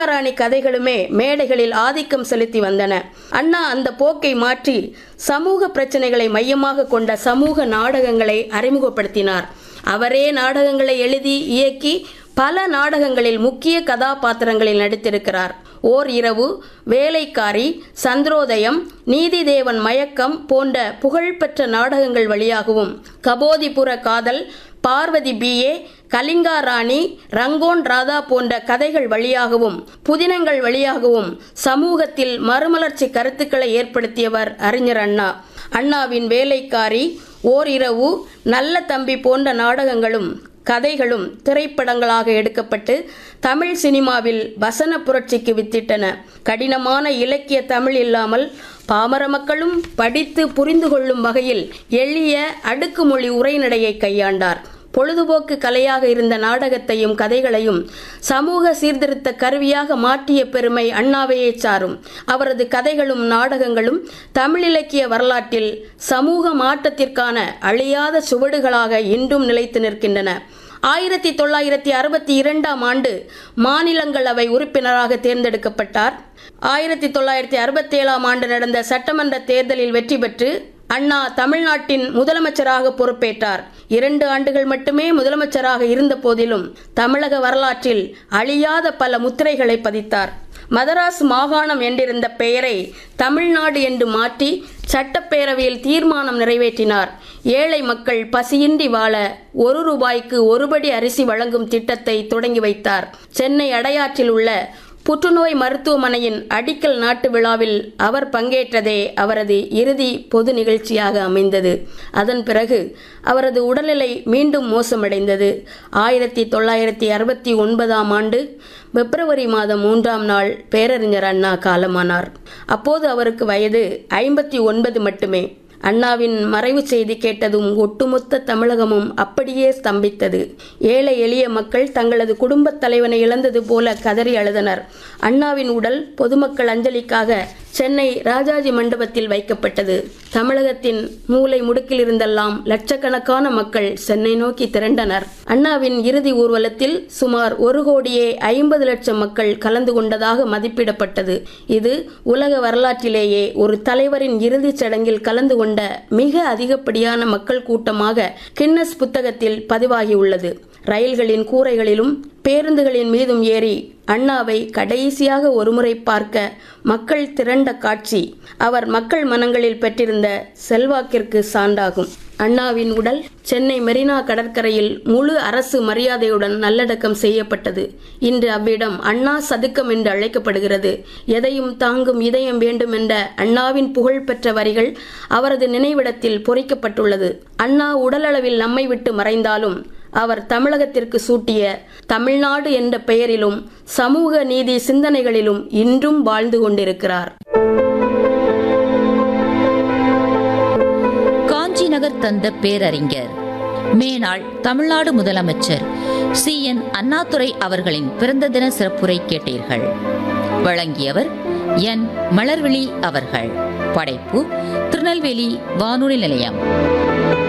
ராணி கதைகளுமே மேடைகளில் ஆதிக்கம் செலுத்தி வந்தன அண்ணா அந்த போக்கை மாற்றி சமூக பிரச்சனைகளை மையமாக கொண்ட சமூக நாடகங்களை அறிமுகப்படுத்தினார் அவரே நாடகங்களை எழுதி இயக்கி பல நாடகங்களில் முக்கிய கதாபாத்திரங்களில் நடித்திருக்கிறார் ஓர் இரவு வேலைக்காரி சந்திரோதயம் நீதிதேவன் மயக்கம் போன்ற புகழ்பெற்ற நாடகங்கள் வழியாகவும் கபோதிபுர காதல் பார்வதி பிஏ கலிங்கா ராணி ரங்கோன் ராதா போன்ற கதைகள் வழியாகவும் புதினங்கள் வழியாகவும் சமூகத்தில் மறுமலர்ச்சி கருத்துக்களை ஏற்படுத்தியவர் அறிஞர் அண்ணா அண்ணாவின் வேலைக்காரி ஓர் இரவு நல்ல தம்பி போன்ற நாடகங்களும் கதைகளும் திரைப்படங்களாக எடுக்கப்பட்டு தமிழ் சினிமாவில் வசன புரட்சிக்கு வித்திட்டன கடினமான இலக்கிய தமிழ் இல்லாமல் பாமர மக்களும் படித்து புரிந்து கொள்ளும் வகையில் எளிய அடுக்குமொழி உரைநடையை கையாண்டார் பொழுதுபோக்கு கலையாக இருந்த நாடகத்தையும் கதைகளையும் சமூக சீர்திருத்த கருவியாக மாற்றிய பெருமை அண்ணாவையே சாரும் அவரது கதைகளும் நாடகங்களும் தமிழ் இலக்கிய வரலாற்றில் சமூக மாற்றத்திற்கான அழியாத சுவடுகளாக இன்றும் நிலைத்து நிற்கின்றன ஆயிரத்தி தொள்ளாயிரத்தி அறுபத்தி இரண்டாம் ஆண்டு மாநிலங்களவை உறுப்பினராக தேர்ந்தெடுக்கப்பட்டார் ஆயிரத்தி தொள்ளாயிரத்தி அறுபத்தி ஏழாம் ஆண்டு நடந்த சட்டமன்ற தேர்தலில் வெற்றி பெற்று அண்ணா தமிழ்நாட்டின் முதலமைச்சராக பொறுப்பேற்றார் இரண்டு ஆண்டுகள் மட்டுமே முதலமைச்சராக இருந்த போதிலும் தமிழக வரலாற்றில் அழியாத பல முத்திரைகளை பதித்தார் மதராஸ் மாகாணம் என்றிருந்த பெயரை தமிழ்நாடு என்று மாற்றி சட்டப்பேரவையில் தீர்மானம் நிறைவேற்றினார் ஏழை மக்கள் பசியின்றி வாழ ஒரு ரூபாய்க்கு ஒருபடி அரிசி வழங்கும் திட்டத்தை தொடங்கி வைத்தார் சென்னை அடையாற்றில் உள்ள புற்றுநோய் மருத்துவமனையின் அடிக்கல் நாட்டு விழாவில் அவர் பங்கேற்றதே அவரது இறுதி பொது நிகழ்ச்சியாக அமைந்தது அதன் பிறகு அவரது உடல்நிலை மீண்டும் மோசமடைந்தது ஆயிரத்தி தொள்ளாயிரத்தி அறுபத்தி ஒன்பதாம் ஆண்டு பிப்ரவரி மாதம் மூன்றாம் நாள் பேரறிஞர் அண்ணா காலமானார் அப்போது அவருக்கு வயது ஐம்பத்தி ஒன்பது மட்டுமே அண்ணாவின் மறைவு செய்தி கேட்டதும் ஒட்டுமொத்த தமிழகமும் அப்படியே ஸ்தம்பித்தது ஏழை எளிய மக்கள் தங்களது குடும்பத் தலைவனை இழந்தது போல கதறி அழுதனர் அண்ணாவின் உடல் பொதுமக்கள் அஞ்சலிக்காக சென்னை ராஜாஜி மண்டபத்தில் வைக்கப்பட்டது தமிழகத்தின் மூலை முடுக்கில் இருந்தெல்லாம் லட்சக்கணக்கான மக்கள் சென்னை நோக்கி திரண்டனர் அண்ணாவின் இறுதி ஊர்வலத்தில் சுமார் ஒரு கோடியே ஐம்பது லட்சம் மக்கள் கலந்து கொண்டதாக மதிப்பிடப்பட்டது இது உலக வரலாற்றிலேயே ஒரு தலைவரின் இறுதிச் சடங்கில் கலந்து கொண்ட மிக அதிகப்படியான மக்கள் கூட்டமாக கின்னஸ் புத்தகத்தில் பதிவாகியுள்ளது ரயில்களின் கூரைகளிலும் பேருந்துகளின் மீதும் ஏறி அண்ணாவை கடைசியாக ஒருமுறை பார்க்க மக்கள் திரண்ட காட்சி அவர் மக்கள் மனங்களில் பெற்றிருந்த செல்வாக்கிற்கு சான்றாகும் அண்ணாவின் உடல் சென்னை மெரினா கடற்கரையில் முழு அரசு மரியாதையுடன் நல்லடக்கம் செய்யப்பட்டது இன்று அவ்விடம் அண்ணா சதுக்கம் என்று அழைக்கப்படுகிறது எதையும் தாங்கும் இதயம் வேண்டும் என்ற அண்ணாவின் புகழ்பெற்ற வரிகள் அவரது நினைவிடத்தில் பொறிக்கப்பட்டுள்ளது அண்ணா உடலளவில் நம்மை விட்டு மறைந்தாலும் அவர் தமிழகத்திற்கு சூட்டிய தமிழ்நாடு என்ற பெயரிலும் சமூக நீதி சிந்தனைகளிலும் இன்றும் வாழ்ந்து கொண்டிருக்கிறார் காஞ்சி நகர் தந்த பேரறிஞர் மேனாள் தமிழ்நாடு முதலமைச்சர் சி என் அண்ணாதுரை அவர்களின் பிறந்த தின சிறப்புரை கேட்டீர்கள் வழங்கியவர் என் மலர்விழி அவர்கள் படைப்பு திருநெல்வேலி வானொலி நிலையம்